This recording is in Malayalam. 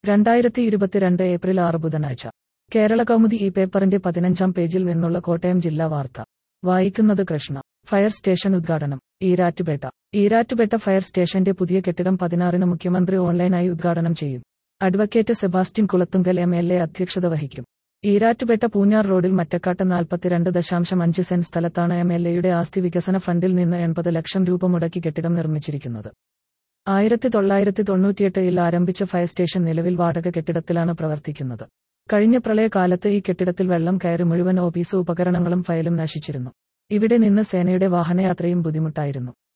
രണ്ടായിരത്തി ഇരുപത്തിരണ്ട് ഏപ്രിൽ ആറ് ബുധനാഴ്ച കേരള കൗമുദി ഈ പേപ്പറിന്റെ പതിനഞ്ചാം പേജിൽ നിന്നുള്ള കോട്ടയം ജില്ലാ വാർത്ത വായിക്കുന്നത് കൃഷ്ണ ഫയർ സ്റ്റേഷൻ ഉദ്ഘാടനം ഈരാറ്റുപേട്ട ഈരാറ്റുപേട്ട ഫയർ സ്റ്റേഷന്റെ പുതിയ കെട്ടിടം പതിനാറിന് മുഖ്യമന്ത്രി ഓൺലൈനായി ഉദ്ഘാടനം ചെയ്യും advocate Sebastian Kulathunkal M L A അധ്യക്ഷത വഹിക്കും ഈരാറ്റുപേട്ട പൂഞ്ഞാർ റോഡിൽ മറ്റക്കാട്ട് നാൽപ്പത്തിരണ്ട് ദശാംശം അഞ്ച് സെന്റ് സ്ഥലത്താണ് എം എൽ എയുടെ ആസ്തി വികസന ഫണ്ടിൽ നിന്ന് എൺപത് ലക്ഷം രൂപ മുടക്കി കെട്ടിടം നിർമ്മിച്ചിരിക്കുന്നത് ആയിരത്തി തൊള്ളായിരത്തി തൊണ്ണൂറ്റിയെട്ടിൽ ആരംഭിച്ച ഫയർ സ്റ്റേഷൻ നിലവിൽ വാടക കെട്ടിടത്തിലാണ് പ്രവർത്തിക്കുന്നത് കഴിഞ്ഞ പ്രളയകാലത്ത് ഈ കെട്ടിടത്തിൽ വെള്ളം കയറി മുഴുവൻ ഓഫീസ് ഉപകരണങ്ങളും ഫയലും നശിച്ചിരുന്നു ഇവിടെ നിന്ന് സേനയുടെ വാഹനയാത്രയും ബുദ്ധിമുട്ടായിരുന്നു